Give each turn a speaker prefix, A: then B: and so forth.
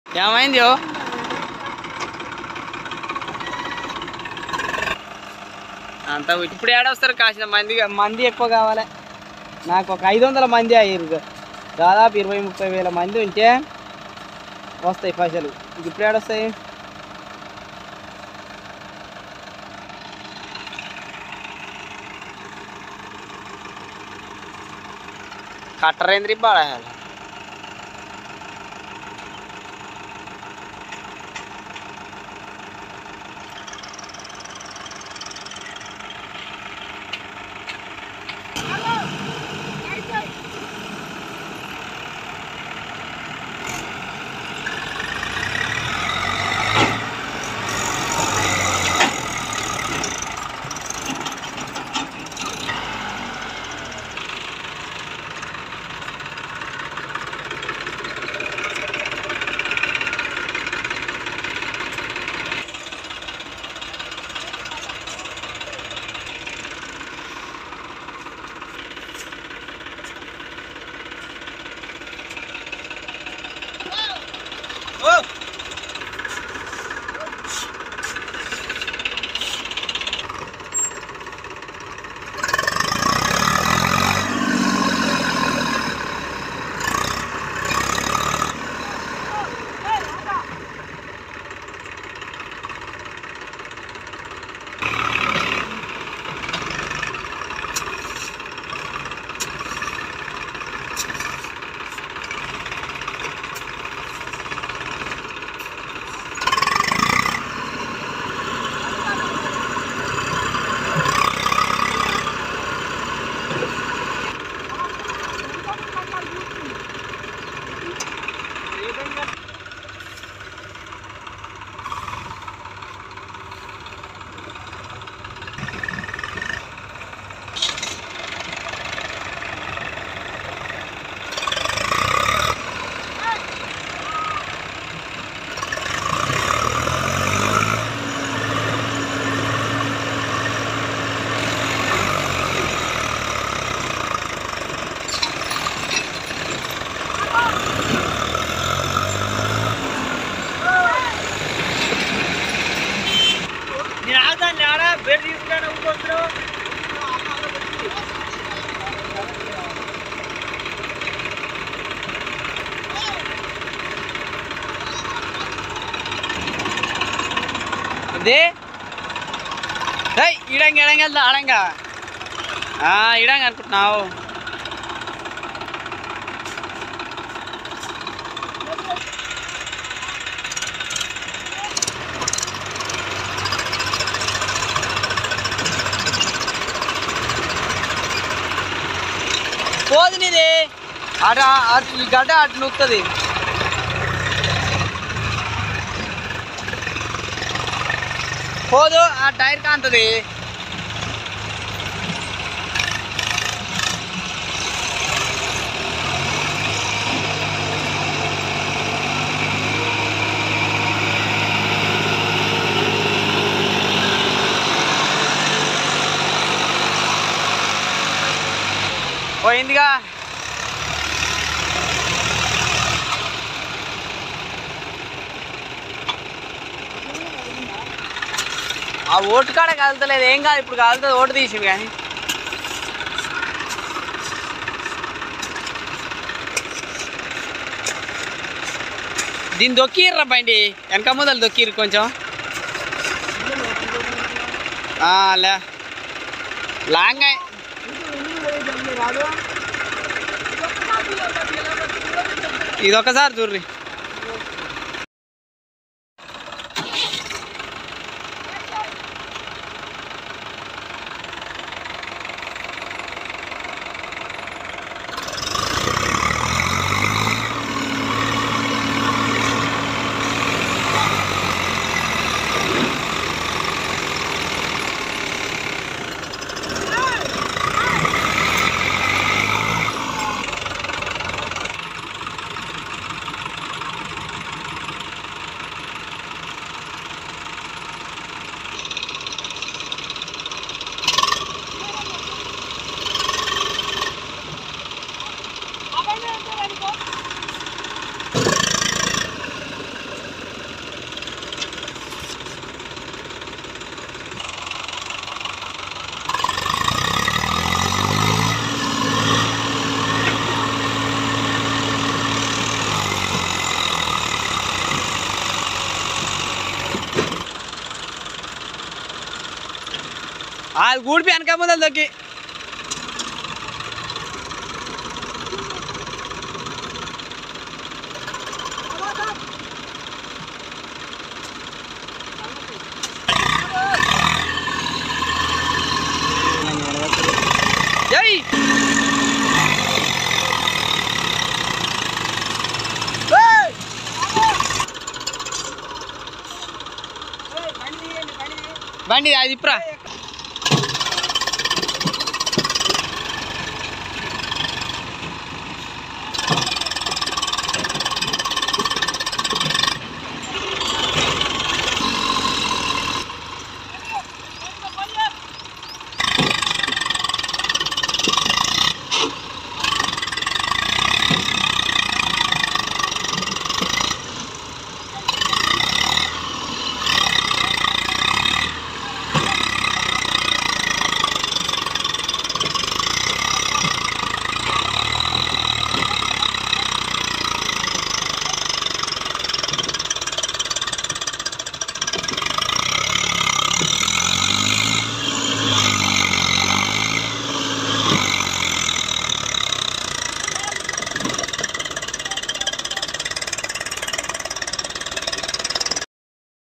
A: ఏమైంది ఓ? అంతా ఇప్పుడు ఏడొస్తారు కాసిన మంది మంది ఎక్కువ కావాలి నాకు ఒక ఐదు వందల మంది అయ్యారు దాదాపు ఇరవై ముప్పై వేల మంది ఉంటే వస్తాయి పైసలు ఇంక ఇప్పుడు ఏడొస్తాయి కట్టరేంద్రి బాడాలి నేను ఆగుతాను ఆడ బెడ్ తీసుకున్నాను ఇంకొస్తారు ఇది ఏయ్ ఇడంగా ఇడంగా వెళ్తా ఆడంగా ఇడంగా అనుకుంటున్నావు పోదు నీది అటు అటు ఈ గడ్డ అటు నొక్కుతుంది పోదు ఆ టైర్ కాంతది పోయిందిగా ఆ ఓటు కాడ కదలతలేదు ఏం కాదు ఇప్పుడు కదులుతుంది ఓటు తీసింది కానీ దీన్ని దొక్కిర్రా బండి వెనక ముందలు దొక్కిర్రు కొంచెం ఆ, లే లాంగ్ అయి- ఇది ఒకసారి చూర్రి అది కూడిపి వెనక ముందలు దొక్కి ఏయ్ ఏయ్! బండి అది ఇప్పురా